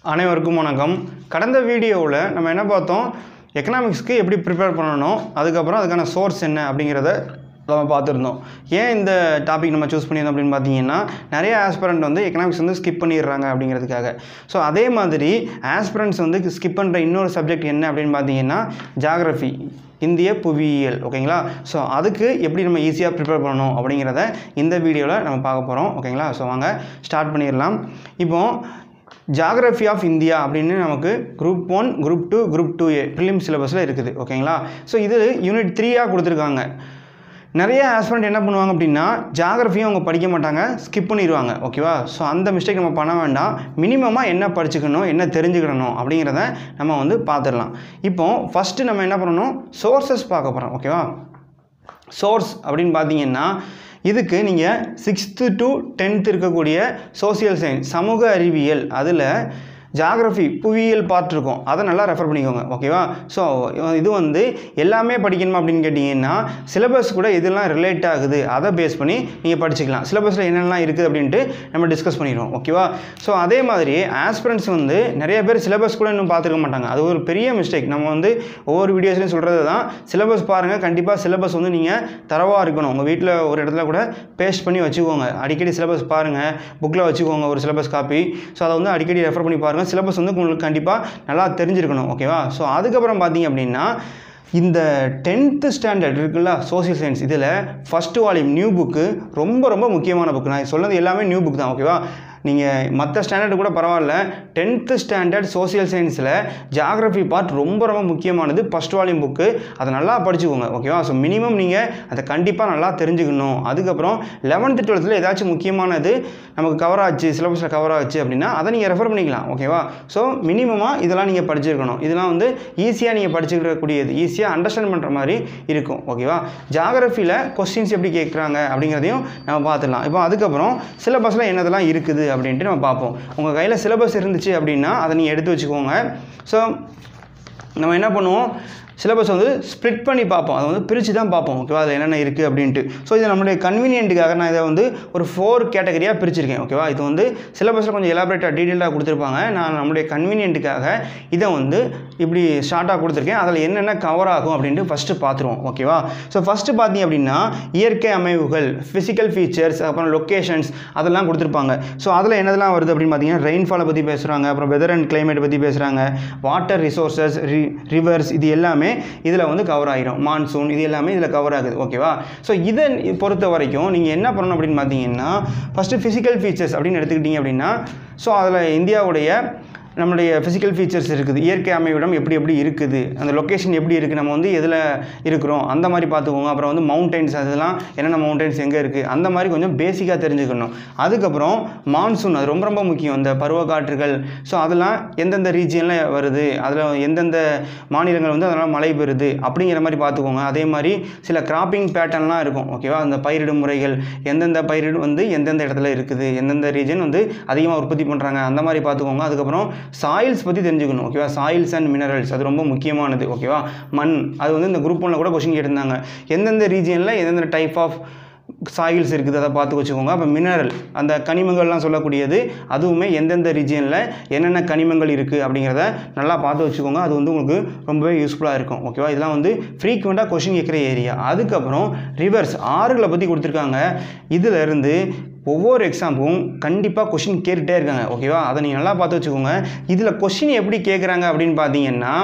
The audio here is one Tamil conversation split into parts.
அனைவருக்கும் வணக்கம் கடந்த வீடியோவில் நம்ம என்ன பார்த்தோம் எக்கனாமிக்ஸ்க்கு எப்படி ப்ரிப்பேர் பண்ணணும் அதுக்கப்புறம் அதுக்கான சோர்ஸ் என்ன அப்படிங்கிறத நம்ம பார்த்துருந்தோம் ஏன் இந்த டாபிக் நம்ம சூஸ் பண்ணியிருந்தோம் அப்படின்னு பார்த்தீங்கன்னா நிறைய ஆஸ்பிரண்ட் வந்து எக்கனாமிக்ஸ் வந்து ஸ்கிப் பண்ணிடுறாங்க அப்படிங்கிறதுக்காக ஸோ அதே மாதிரி ஆஸ்பிரண்ட்ஸ் வந்து ஸ்கிப் பண்ணுற இன்னொரு சப்ஜெக்ட் என்ன அப்படின்னு பார்த்தீங்கன்னா ஜாகிரஃபி இந்திய புவியியல் ஓகேங்களா ஸோ அதுக்கு எப்படி நம்ம ஈஸியாக ப்ரிப்பேர் பண்ணணும் அப்படிங்கிறத இந்த வீடியோவில் நம்ம பார்க்க போகிறோம் ஓகேங்களா ஸோ வாங்க ஸ்டார்ட் பண்ணிடலாம் இப்போது ஜாகிரஃபி ஆஃப் இந்தியா அப்படின்னு நமக்கு group one group two group two A prelim சிலபஸில் இருக்குது ஓகேங்களா ஸோ இது யூனிட் த்ரீயாக கொடுத்துருக்காங்க நிறைய ஆஸ்பிரண்ட் என்ன பண்ணுவாங்க அப்படின்னா ஜாகிரஃபியும் அவங்க படிக்க மாட்டாங்க ஸ்கிப் பண்ணிடுவாங்க ஓகேவா ஸோ அந்த மிஸ்டேக் நம்ம பண்ண வேண்டாம் மினிமமாக என்ன படிச்சுக்கணும் என்ன தெரிஞ்சுக்கணும் அப்படிங்கிறத நம்ம வந்து பார்த்துடலாம் இப்போ ஃபஸ்ட்டு நம்ம என்ன பண்ணணும் சோர்சஸ் பார்க்க போகிறோம் ஓகேவா சோர்ஸ் அப்படின்னு பார்த்தீங்கன்னா இதுக்கு நீங்கள் சிக்ஸ்த்து டு டென்த் இருக்கக்கூடிய சோசியல் சயின்ஸ் சமூக அறிவியல் அதில் ஜாகிரஃபி புவியியல் பார்ட் இருக்கும் அதை நல்லா ரெஃபர் பண்ணிக்கோங்க ஓகேவா ஸோ இது வந்து எல்லாமே படிக்கணுமா அப்படின்னு கேட்டிங்கன்னா சிலபஸ் கூட எதெல்லாம் ரிலேட் ஆகுது அதை பேஸ் பண்ணி நீங்கள் படிச்சுக்கலாம் சிலபஸில் என்னெல்லாம் இருக்குது அப்படின்ட்டு நம்ம டிஸ்கஸ் பண்ணிடுவோம் ஓகேவா ஸோ அதே மாதிரி ஆஸ்பிரண்ட்ஸ் வந்து நிறைய பேர் சிலபஸ் கூட இன்னும் பார்த்துருக்க மாட்டாங்க அது ஒரு பெரிய மிஸ்டேக் நம்ம வந்து ஒவ்வொரு வீடியோஸ்லையும் சொல்கிறது தான் சிலபஸ் பாருங்கள் கண்டிப்பாக சிலபஸ் வந்து நீங்கள் தரவாக இருக்கணும் உங்கள் வீட்டில் ஒரு இடத்துல கூட பேஸ்ட் பண்ணி வச்சுக்கோங்க அடிக்கடி சிலபஸ் பாருங்கள் புக்கில் வச்சுக்கோங்க ஒரு சிலபஸ் காப்பி ஸோ அதை வந்து அடிக்கடி ரெஃபர் பண்ணி பாருங்கள் சிலபஸ் வந்து உங்களுக்கு கண்டிப்பாக நல்லா தெரிஞ்சிருக்கணும் ஓகேவா ஸோ அதுக்கப்புறம் பார்த்தீங்க அப்படின்னா இந்த டென்த்து ஸ்டாண்டர்ட் இருக்குல்ல சோசியல் சயின்ஸ் இதில் ஃபஸ்ட்டு வால்யூம் நியூ புக்கு ரொம்ப ரொம்ப முக்கியமான புக் நான் சொன்னது எல்லாமே நியூ புக் தான் ஓகேவா நீங்கள் மற்ற ஸ்டாண்டர்டு கூட பரவாயில்ல டென்த்து ஸ்டாண்டர்ட் சோசியல் சயின்ஸில் ஜாகிரஃபி பார்ட் ரொம்ப ரொம்ப முக்கியமானது ஃபஸ்ட் வால்யூம் புக்கு அதை நல்லா படிச்சுக்கோங்க ஓகேவா ஸோ மினிமம் நீங்கள் அதை கண்டிப்பாக நல்லா தெரிஞ்சுக்கணும் அதுக்கப்புறம் லெவன்த்து டுவெல்த்தில் ஏதாச்சும் முக்கியமானது நமக்கு கவர் ஆச்சு சிலபஸில் கவர் ஆச்சு அப்படின்னா அதை நீங்கள் ரெஃபர் பண்ணிக்கலாம் ஓகேவா ஸோ மினிமமாக இதெல்லாம் நீங்கள் படிச்சிருக்கணும் இதெல்லாம் வந்து ஈஸியாக நீங்கள் படிச்சுக்கக்கூடியது ஈஸியாக அண்டர்ஸ்டாண்ட் பண்ணுற மாதிரி இருக்கும் ஓகேவா ஜாகிரஃபியில் கொஸ்டின்ஸ் எப்படி கேட்குறாங்க அப்படிங்கிறதையும் நம்ம பார்த்துடலாம் இப்போ அதுக்கப்புறம் சிலபஸில் என்னதெல்லாம் இருக்குது அப்படின்ட்டு நம்ம பார்ப்போம் உங்கள் கையில் சிலபஸ் இருந்துச்சு அப்படின்னா அதை நீங்கள் எடுத்து வச்சுக்கோங்க ஸோ நம்ம என்ன பண்ணுவோம் சிலபஸ் வந்து ஸ்ப்ளிட் பண்ணி பார்ப்போம் அதை வந்து பிரித்து தான் பார்ப்போம் ஓகேவா அதில் என்னென்ன இருக்குது அப்படின்ட்டு ஸோ இது நம்மளுடைய கன்வீனியன்ட்டுக்காக நான் இதை வந்து ஒரு ஃபோர் கேட்டகரியாக பிரிச்சிருக்கேன் ஓகேவா இது வந்து சிலபஸில் கொஞ்சம் எலாபரேட்டாக டீட்டெயிலாக கொடுத்துருப்பாங்க நான் நம்மளுடைய கன்வீனியன்ட்டுக்காக இதை வந்து இப்படி ஷார்ட்டாக கொடுத்துருக்கேன் அதில் என்னென்ன கவர் ஆகும் அப்படின்ட்டு ஃபஸ்ட்டு பார்த்துருவோம் ஓகேவா ஸோ ஃபஸ்ட்டு பார்த்தீங்க அப்படின்னா இயற்கை அமைவுகள் ஃபிசிக்கல் ஃபீச்சர்ஸ் அப்புறம் லொக்கேஷன்ஸ் அதெல்லாம் கொடுத்துருப்பாங்க ஸோ அதில் என்னதெல்லாம் வருது அப்படின்னு பார்த்தீங்கன்னா ரெயின்ஃபாலை பற்றி பேசுகிறாங்க அப்புறம் வெதர் அண்ட் கிளைமேட் பற்றி பேசுகிறாங்க வாட்டர் ரிசோர்ஸஸ் ரி ரிவர்ஸ் இது எல்லாமே இதில் வந்து கவர் ஆகிரும் மான்சூன் இது எல்லாமே இதில் கவர் ஆகுது ஓகேவா ஸோ இதை பொறுத்த வரைக்கும் நீங்கள் என்ன பண்ணணும் அப்படின்னு பார்த்தீங்கன்னா ஃபஸ்ட்டு ஃபிசிக்கல் ஃபீச்சர்ஸ் அப்படின்னு எடுத்துக்கிட்டிங்க அப்படின்னா ஸோ அதில் இந்தியாவுடைய நம்மளுடைய ஃபிசிக்கல் ஃபீச்சர்ஸ் இருக்குது இயற்கை அமைவிடம் எப்படி எப்படி இருக்குது அந்த லொக்கேஷன் எப்படி இருக்குது நம்ம வந்து எதில் இருக்கிறோம் அந்த மாதிரி பார்த்துக்கோங்க அப்புறம் வந்து மவுண்டன்ஸ் அதெல்லாம் என்னென்ன மவுண்டன்ஸ் எங்கே இருக்குது அந்த மாதிரி கொஞ்சம் பேசிக்காக தெரிஞ்சுக்கணும் அதுக்கப்புறம் மான்சூன் அது ரொம்ப ரொம்ப முக்கியம் இந்த பருவக்காற்றுகள் ஸோ அதெல்லாம் எந்தெந்த ரீஜியனில் வருது அதில் எந்தெந்த மாநிலங்கள் வந்து அதெல்லாம் மழை பெறுது அப்படிங்கிற மாதிரி பார்த்துக்கோங்க அதே மாதிரி சில கிராப்பிங் பேட்டர்ன்லாம் இருக்கும் ஓகேவா அந்த பயிரிடும் முறைகள் எந்தெந்த பயிரிடு வந்து எந்தெந்த இடத்துல இருக்குது எந்தெந்த ரீஜன் வந்து அதிகமாக உற்பத்தி பண்ணுறாங்க அந்த மாதிரி பார்த்துக்கோங்க அதுக்கப்புறம் சாயில்ஸ் பற்றி தெரிஞ்சுக்கணும் ஓகேவா சாயில்ஸ் அண்ட் மினரல்ஸ் அது ரொம்ப முக்கியமானது ஓகேவா மண் அது வந்து இந்த குரூப் ஒன்றில் கூட கொஷின் கேட்டிருந்தாங்க எந்தெந்த ரீஜியனில் எந்தெந்த டைப் ஆஃப் சாயில்ஸ் இருக்குது அதை பார்த்து வச்சுக்கோங்க அப்போ மினரல் அந்த கனிமங்கள்லாம் சொல்லக்கூடியது அதுவுமே எந்தெந்த ரீஜியனில் என்னென்ன கனிமங்கள் இருக்குது அப்படிங்கிறத நல்லா பார்த்து வச்சுக்கோங்க அது வந்து உங்களுக்கு ரொம்பவே யூஸ்ஃபுல்லாக இருக்கும் ஓகேவா இதெல்லாம் வந்து ஃப்ரீக்வெண்ட்டாக கொஷின் கேட்குற ஏரியா அதுக்கப்புறம் ரிவர்ஸ் ஆறுகளை பற்றி கொடுத்துருக்காங்க இதிலிருந்து ஒவ்வொரு எக்ஸாமுக்கும் கண்டிப்பாக கொஷின் கேட்டுகிட்டே இருக்காங்க ஓகேவா அதை நீங்கள் நல்லா பார்த்து வச்சுக்கோங்க இதில் கொஷின் எப்படி கேட்குறாங்க அப்படின்னு பார்த்தீங்கன்னா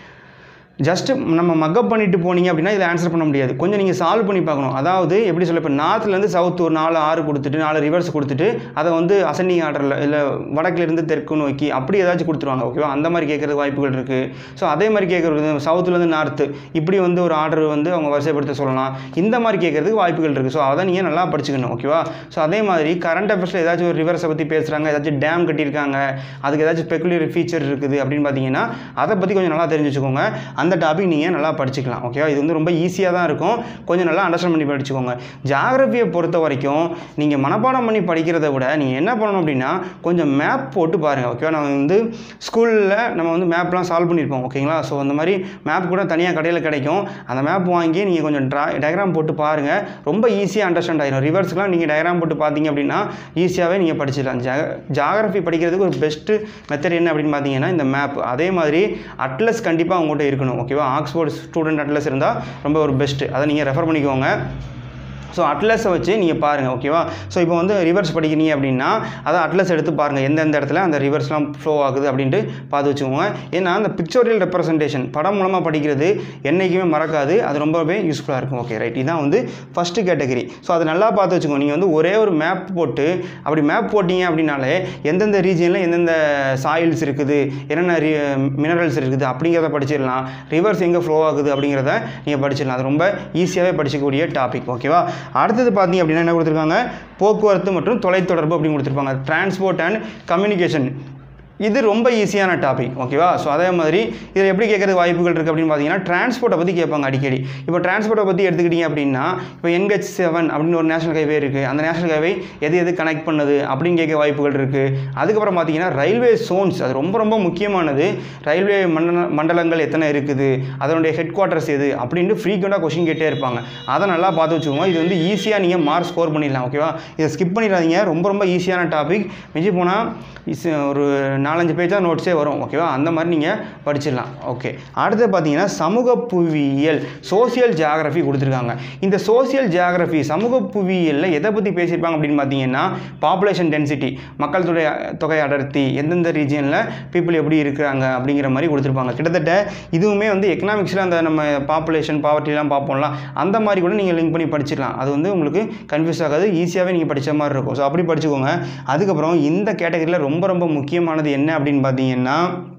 ஜஸ்ட்டு நம்ம மக்கப் பண்ணிட்டு போனீங்க அப்படின்னா இதில் ஆன்சர் பண்ண முடியாது கொஞ்சம் நீங்கள் சால்வ் பண்ணி பார்க்கணும் அதாவது எப்படி சொல்ல இப்போ நார்த்லேருந்து சவுத் ஒரு நாலு ஆறு கொடுத்துட்டு நாலு ரிவர்ஸ் கொடுத்துட்டு அதை வந்து அசெண்டிங் ஆர்டரில் இல்லை வடக்குலேருந்து தெற்கு நோக்கி அப்படி ஏதாச்சும் கொடுத்துருவாங்க ஓகேவா அந்த மாதிரி கேட்குறதுக்கு வாய்ப்புகள் இருக்குது ஸோ அதே மாதிரி கேட்குறது சவுத்துலேருந்து நார்த்து இப்படி வந்து ஒரு ஆர்டர் வந்து அவங்க வரிசைப்படுத்த சொல்லலாம் இந்த மாதிரி கேட்குறதுக்கு வாய்ப்புகள் இருக்குது ஸோ அதை நீங்கள் நல்லா படிச்சுக்கணும் ஓகேவா ஸோ அதே மாதிரி கரண்ட் அஃபேர்ஸில் ஏதாச்சும் ஒரு ரிவர்ஸை பற்றி பேசுகிறாங்க ஏதாச்சும் டேம் கட்டியிருக்காங்க அதுக்கு ஏதாச்சும் பெக்குலர் ஃபீச்சர் இருக்குது அப்படின்னு பார்த்தீங்கன்னா அதை பற்றி கொஞ்சம் நல்லா தெரிஞ்சு வச்சுக்கோங்க அந்த அந்த டாபிக் நீங்கள் நல்லா படிச்சுக்கலாம் ஓகேவா இது வந்து ரொம்ப ஈஸியாக தான் இருக்கும் கொஞ்சம் நல்லா அண்டர்ஸ்டாண்ட் பண்ணி படிச்சுக்கோங்க ஜாகிரபியை பொறுத்த வரைக்கும் நீங்கள் மனப்பாடம் பண்ணி படிக்கிறத விட நீங்கள் என்ன பண்ணணும் அப்படின்னா கொஞ்சம் மேப் போட்டு பாருங்கள் ஓகேவா நம்ம வந்து ஸ்கூலில் நம்ம வந்து மேப்லாம் சால்வ் பண்ணியிருப்போம் ஓகேங்களா ஸோ அந்த மாதிரி மேப் கூட தனியாக கடையில் கிடைக்கும் அந்த மேப் வாங்கி நீங்கள் கொஞ்சம் ட்ரா டயக்ராம் போட்டு பாருங்கள் ரொம்ப ஈஸியாக அண்டர்ஸ்டாண்ட் ஆகிடும் ரிவர்ஸ்க்குலாம் நீங்கள் டயக்ராம் போட்டு பார்த்தீங்க அப்படின்னா ஈஸியாகவே நீங்கள் படிச்சிடலாம் ஜா ஜாகிரஃபி படிக்கிறதுக்கு ஒரு பெஸ்ட்டு மெத்தட் என்ன அப்படின்னு பார்த்தீங்கன்னா இந்த மேப் அதே மாதிரி அட்லஸ் கண்டிப்பாக உங்கள்கிட்ட இருக்கணும் ஓகேவா ஆக்ஸ்போர்ட் ஸ்டூடெண்ட் அட்லஸ் இருந்தால் ரொம்ப ஒரு பெஸ்ட்டு அதை நீங்கள் ரெஃபர் பண்ணிக்கோங்க ஸோ அட்லஸை வச்சு நீங்கள் பாருங்கள் ஓகேவா ஸோ இப்போ வந்து ரிவர்ஸ் படிக்கிறீங்க அப்படின்னா அதை அட்லஸ் எடுத்து பாருங்கள் எந்தெந்த இடத்துல அந்த ரிவர்ஸ்லாம் ஃப்ளோ ஆகுது அப்படின்ட்டு பார்த்து வச்சுக்கோங்க ஏன்னா அந்த பிக்சோரியல் ரெப்ரசன்டேஷன் படம் மூலமாக படிக்கிறது என்றைக்குமே மறக்காது அது ரொம்பவே யூஸ்ஃபுல்லாக இருக்கும் ஓகே ரைட் இதான் வந்து ஃபஸ்ட்டு கேட்டகரி ஸோ அதை நல்லா பார்த்து வச்சுக்கோங்க நீங்கள் வந்து ஒரே ஒரு மேப் போட்டு அப்படி மேப் போட்டிங்க அப்படின்னாலே எந்தெந்த ரீஜனில் எந்தெந்த சாயில்ஸ் இருக்குது என்னென்ன மினரல்ஸ் இருக்குது அப்படிங்கிறத படிச்சிடலாம் ரிவர்ஸ் எங்கே ஃப்ளோ ஆகுது அப்படிங்கிறத நீங்கள் படிச்சிடலாம் அது ரொம்ப ஈஸியாகவே படிக்கக்கூடிய டாபிக் ஓகேவா அடுத்தது பார்த்தீங்க அப்படின்னா என்ன கொடுத்துருக்காங்க போக்குவரத்து மற்றும் தொலைத்தொடர்பு அப்படின்னு கொடுத்துருப்பாங்க டிரான்ஸ்போர்ட் அண்ட் கம்யூனிகேஷன் இது ரொம்ப ஈஸியான டாபிக் ஓகேவா ஸோ அதே மாதிரி இதில் எப்படி கேட்கறது வாய்ப்புகள் இருக்குது அப்படின்னு பார்த்தீங்கன்னா டிரான்ஸ்போர்ட்டை பற்றி கேட்பாங்க அடிக்கடி இப்போ டிரான்ஸ்போர்ட்டை பற்றி எடுத்துக்கிட்டீங்க அப்படின்னா இப்போ என்ஹெச் செவன் அப்படின்னு ஒரு நேஷனல் ஹைவே இருக்குது அந்த நேஷனல் ஹைவே எது எது கனெக்ட் பண்ணுது அப்படின்னு கேட்க வாய்ப்புகள் இருக்குது அதுக்கப்புறம் பார்த்தீங்கன்னா ரயில்வே சோன்ஸ் அது ரொம்ப ரொம்ப முக்கியமானது ரயில்வே மண்டல மண்டலங்கள் எத்தனை இருக்குது அதனுடைய ஹெட் குவார்ட்டர்ஸ் எது அப்படின்ட்டு ஃப்ரீக்வெண்ட்டாக கொஷின் கேட்டே இருப்பாங்க அதை நல்லா பார்த்து வச்சுக்கோங்க இது வந்து ஈஸியாக நீங்கள் மார்க் ஸ்கோர் பண்ணிடலாம் ஓகேவா இதை ஸ்கிப் பண்ணிடாதீங்க ரொம்ப ரொம்ப ஈஸியான டாபிக் மிஞ்சி போனால் இஸ் ஒரு நாலஞ்சு பேஜாக நோட்ஸே வரும் ஓகேவா அந்த மாதிரி நீங்கள் படிச்சிடலாம் ஓகே அடுத்து பார்த்தீங்கன்னா சமூக புவியியல் சோசியல் ஜியாகிரஃபி கொடுத்துருக்காங்க இந்த சோசியல் ஜியாகிரஃபி சமூக புவியியலில் எதை பற்றி பேசியிருப்பாங்க அப்படின்னு பார்த்தீங்கன்னா பாப்புலேஷன் டென்சிட்டி மக்கள் தொகை தொகை அடர்த்தி எந்தெந்த ரீஜியனில் பீப்புள் எப்படி இருக்கிறாங்க அப்படிங்கிற மாதிரி கொடுத்துருப்பாங்க கிட்டத்தட்ட இதுவுமே வந்து எக்கனாமிக்ஸில் அந்த நம்ம பாப்புலேஷன் பாவர்ட்டிலாம் பார்ப்போம்ல அந்த மாதிரி கூட நீங்கள் லிங்க் பண்ணி படிச்சிடலாம் அது வந்து உங்களுக்கு கன்ஃபியூஸ் ஆகாது ஈஸியாகவே நீங்கள் படித்த மாதிரி இருக்கும் ஸோ அப்படி படிச்சுக்கோங்க அதுக்கப்புறம் இந்த கேட்டகரியில் ரொம்ப ரொம்ப முக்கியமானது என்ன அப்படின்னு பார்த்தீங்கன்னா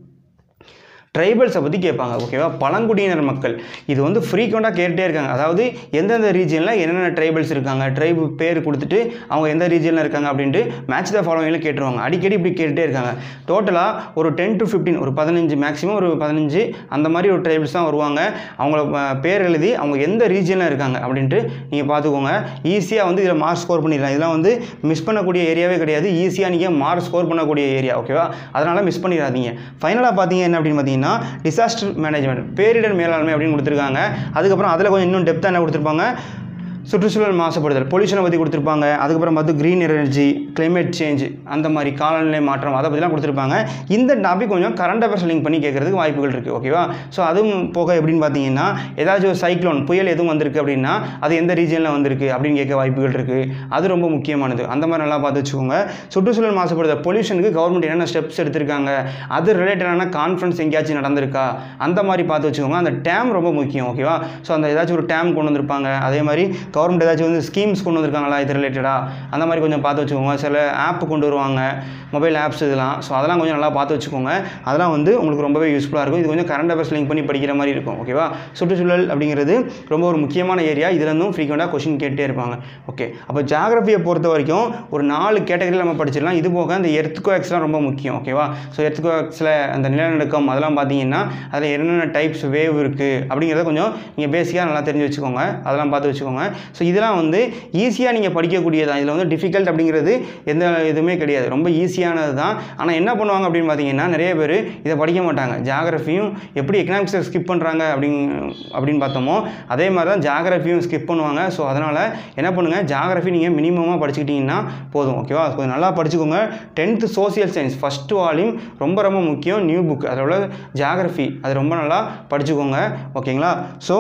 ட்ரைபல்ஸை பற்றி கேட்பாங்க ஓகேவா பழங்குடியினர் மக்கள் இது வந்து ஃப்ரீக்வெண்ட்டாக கேட்டுட்டே இருக்காங்க அதாவது எந்தெந்த ரீஜனில் என்னென்ன ட்ரைபல்ஸ் இருக்காங்க ட்ரைபு பேர் கொடுத்துட்டு அவங்க எந்த ரீஜனில் இருக்காங்க அப்படின்ட்டு மேட்ச் த ஃபாலோவிங்கில் கேட்டுருவாங்க அடிக்கடி இப்படி கேட்டுட்டே இருக்காங்க டோட்டலாக ஒரு டென் டு ஃபிஃப்டீன் ஒரு பதினஞ்சு மேக்ஸிமம் ஒரு பதினஞ்சு அந்த மாதிரி ஒரு ட்ரைபல்ஸ் தான் வருவாங்க அவங்கள அஹ், பேர் எழுதி அவங்க எந்த ரீஜனில் இருக்காங்க அப்படின்ட்டு நீங்கள் பார்த்துக்கோங்க ஈஸியாக வந்து இதில் மார்க் ஸ்கோர் பண்ணிடலாம் இதெல்லாம் வந்து மிஸ் பண்ணக்கூடிய ஏரியாவே கிடையாது ஈஸியாக நீங்கள் மார்க் ஸ்கோர் பண்ணக்கூடிய ஏரியா ஓகேவா அதனால் மிஸ் பண்ணிடாதீங்க ஃபைனலாக பார்த்தீங்க என்ன அப்படின்னு பார்த்தீங்கன்னா டிசாஸ்டர் மேனேஜ்மெண்ட் பேரிடர் மேலாண்மை அப்படின்னு கொடுத்துருக்காங்க அதுக்கப்புறம் அதில் கொஞ்சம் இன்னும் டெப்த்தாக என்ன கொடுத்துருப்பாங்க சுற்றுச்சூழல் மாசுபடுதல் பொல்யூஷனை பற்றி கொடுத்துருப்பாங்க அதுக்கப்புறம் பார்த்து க்ரீன் எனர்ஜி climate சேஞ்ச் அந்த மாதிரி காலநிலை மாற்றம் அதை பற்றிலாம் கொடுத்துருப்பாங்க இந்த டாபிக் கொஞ்சம் கரண்ட் அஃபேர்ஸ் லிங்க் பண்ணி கேட்குறதுக்கு வாய்ப்புகள் இருக்குது ஓகேவா ஸோ அதுவும் போக எப்படின்னு பார்த்தீங்கன்னா ஏதாச்சும் ஒரு சைக்ளோன் புயல் எதுவும் வந்திருக்கு அப்படின்னா அது எந்த ரீஜனில் வந்திருக்கு அப்படின்னு கேட்க வாய்ப்புகள் இருக்குது அது ரொம்ப முக்கியமானது அந்த மாதிரி நல்லா பார்த்து வச்சுக்கோங்க சுற்றுச்சூழல் மாசுபடுதல் பொல்யூஷனுக்கு கவர்மெண்ட் என்னென்ன ஸ்டெப்ஸ் எடுத்திருக்காங்க அது ரிலேட்டடான கான்ஃபரன்ஸ் எங்கேயாச்சும் நடந்திருக்கா அந்த மாதிரி பார்த்து வச்சுக்கோங்க அந்த டேம் ரொம்ப முக்கியம் ஓகேவா ஸோ அந்த ஏதாச்சும் ஒரு டேம் கொண்டு வந்திருப்பாங்க அதே மாதிரி கவர்மெண்ட் ஏதாச்சும் வந்து ஸ்கீம்ஸ் கொண்டு வந்திருக்காங்களா இது ரிலேட்டடாக அந்த மாதிரி கொஞ்சம் பார்த்து வச்சுக்கோங்க சில ஆப் கொண்டு வருவாங்க மொபைல் ஆப்ஸ் இதெல்லாம் ஸோ அதெல்லாம் கொஞ்சம் நல்லா பார்த்து வச்சுக்கோங்க அதெல்லாம் வந்து உங்களுக்கு ரொம்பவே யூஸ்ஃபுல்லாக இருக்கும் இது கொஞ்சம் கரண்ட் அஃபேர்ஸ் லிங்க் பண்ணி படிக்கிற மாதிரி இருக்கும் ஓகேவா சுற்றுச்சூழல் அப்படிங்கிறது ரொம்ப ஒரு முக்கியமான ஏரியா இதுலேருந்தும் ஃப்ரீக்வெண்ட்டாக கொஷின் கேட்டே இருப்பாங்க ஓகே அப்போ ஜாகிரபியை பொறுத்த வரைக்கும் ஒரு நாலு கேட்டகரியில் நம்ம படிச்சிடலாம் இது போக அந்த எர்த்குவேக்ஸ்லாம் ரொம்ப முக்கியம் ஓகேவா ஸோ எர்த்குவேக்ஸில் அந்த நிலநடுக்கம் அதெல்லாம் பார்த்தீங்கன்னா அதில் என்னென்ன டைப்ஸ் வேவ் இருக்குது அப்படிங்கிறத கொஞ்சம் நீங்கள் பேசிக்காக நல்லா தெரிஞ்சு வச்சுக்கோங்க அதெல்லாம் பார்த்து வச்சுக்கோங்க ஸோ இதெல்லாம் வந்து ஈஸியாக நீங்கள் படிக்கக்கூடியதான் இதில் வந்து டிஃபிகல்ட் அப்படிங்கிறது எந்த இதுவுமே கிடையாது ரொம்ப ஈஸியானது தான் ஆனால் என்ன பண்ணுவாங்க அப்படின்னு பார்த்தீங்கன்னா நிறைய பேர் இதை படிக்க மாட்டாங்க ஜாகிரஃபியும் எப்படி எக்கனாமிக்ஸை ஸ்கிப் பண்ணுறாங்க அப்படிங் அப்படின்னு பார்த்தோமோ அதே மாதிரி தான் ஜாகிரஃபியும் ஸ்கிப் பண்ணுவாங்க ஸோ அதனால் என்ன பண்ணுங்கள் ஜாகிரஃபி நீங்கள் மினிமமாக படிச்சுக்கிட்டிங்கன்னா போதும் ஓகேவா கொஞ்சம் நல்லா படிச்சுக்கோங்க tenth social science first volume ரொம்ப ரொம்ப முக்கியம் நியூ புக் அதோட ஜாகிரஃபி அது ரொம்ப நல்லா படிச்சுக்கோங்க ஓகேங்களா ஸோ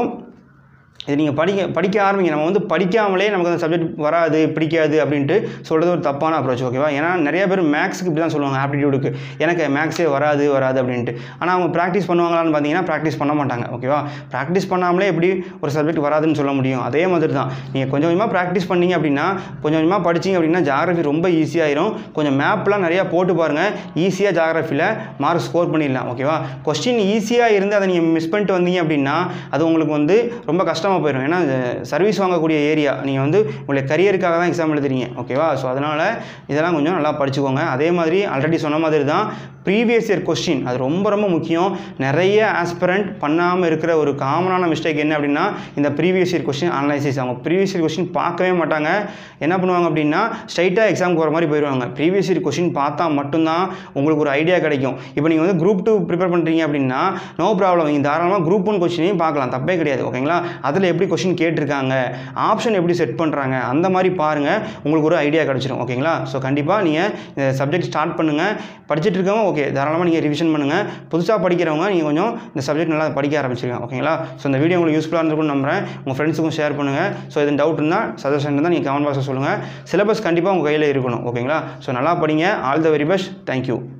இது நீங்கள் படிக்க படிக்க ஆரம்பிங்க நம்ம வந்து படிக்காமலே நமக்கு அந்த சப்ஜெக்ட் வராது பிடிக்காது அப்படின்ட்டு சொல்கிறது ஒரு தப்பான அப்ரோச் ஓகேவா ஏன்னா நிறைய பேர் மேக்ஸுக்கு இப்படி தான் சொல்லுவாங்க ஆப்டிடியூடுக்கு எனக்கு மேக்ஸே வராது வராது அப்படின்ட்டு ஆனால் அவங்க ப்ராக்டிஸ் பண்ணுவாங்களான்னு பார்த்தீங்கன்னா ப்ராக்டிஸ் பண்ண மாட்டாங்க ஓகேவா ப்ராக்டிஸ் பண்ணாமலே எப்படி ஒரு சப்ஜெக்ட் வராதுன்னு சொல்ல முடியும் அதே மாதிரி தான் நீங்கள் கொஞ்சம் கொஞ்சமாக ப்ராக்டிஸ் பண்ணீங்க அப்படின்னா கொஞ்சம் கொஞ்சமாக படிச்சீங்க அப்படின்னா ஜாகிரஃபி ரொம்ப ஈஸியாயிரும் கொஞ்சம் மேப்லாம் நிறையா போட்டு பாருங்கள் ஈஸியாக ஜாகிரஃபியில் மார்க் ஸ்கோர் பண்ணிடலாம் ஓகேவா கொஸ்டின் ஈஸியாக இருந்து அதை நீங்கள் மிஸ் பண்ணிட்டு வந்தீங்க அப்படின்னா அது உங்களுக்கு வந்து ரொம்ப கஷ்டமாக இல்லாமல் போயிடும் ஏன்னா சர்வீஸ் வாங்கக்கூடிய ஏரியா நீங்கள் வந்து உங்களுடைய கரியருக்காக தான் எக்ஸாம் எழுதுறீங்க ஓகேவா ஸோ அதனால் இதெல்லாம் கொஞ்சம் நல்லா படிச்சுக்கோங்க அதே மாதிரி ஆல்ரெடி சொன்ன மாதிரி தான் ப்ரீவியஸ் இயர் கொஸ்டின் அது ரொம்ப ரொம்ப முக்கியம் நிறைய ஆஸ்பிரண்ட் பண்ணாமல் இருக்கிற ஒரு காமனான மிஸ்டேக் என்ன அப்படின்னா இந்த ப்ரீவியஸ் இயர் கொஸ்டின் அனலைசிஸ் அவங்க ப்ரீவியஸ் இயர் கொஸ்டின் பார்க்கவே மாட்டாங்க என்ன பண்ணுவாங்க அப்படின்னா ஸ்ட்ரைட்டாக எக்ஸாம் போகிற மாதிரி போயிடுவாங்க ப்ரீவியஸ் இயர் கொஸ்டின் பார்த்தா மட்டும்தான் உங்களுக்கு ஒரு ஐடியா கிடைக்கும் இப்போ நீங்கள் வந்து குரூப் டூ ப்ரிப்பேர் பண்ணுறீங்க அப்படின்னா நோ ப்ராப்ளம் நீங்கள் தாராளமாக குரூப் ஒன் கொஸ்டினையும் பார்க்கலாம் தப்பே கிடையாது ஓகேங்களா அதில் எப்படி கொஸ்டின் கேட்டிருக்காங்க ஆப்ஷன் எப்படி செட் பண்ணுறாங்க அந்த மாதிரி பாருங்கள் உங்களுக்கு ஒரு ஐடியா கிடச்சிரும் ஓகேங்களா ஸோ கண்டிப்பாக நீங்கள் இந்த சப்ஜெக்ட் ஸ்டார்ட் பண்ணுங்கள் படிச்சுட்டு இருக்கவங்க ஓகே தாராளமாக நீங்கள் ரிவிஷன் பண்ணுங்கள் புதுசாக படிக்கிறவங்க நீங்கள் கொஞ்சம் இந்த சப்ஜெக்ட் நல்லா படிக்க ஆரம்பிச்சிருங்க ஓகேங்களா ஸோ இந்த வீடியோ உங்களுக்கு யூஸ்ஃபுல்லாக இருந்திருக்கும்னு நம்புறேன் உங்கள் ஃப்ரெண்ட்ஸுக்கும் ஷேர் பண்ணுங்கள் ஸோ எதுவும் டவுட் இருந்தால் சஜஷன் இருந்தால் நீங்கள் கமெண்ட் பாக்ஸில் சொல்லுங்கள் சிலபஸ் கண்டிப்பாக உங்கள் கையில் இருக்கணும் ஓகேங்களா ஸோ நல்லா படிங்க all the very best thank you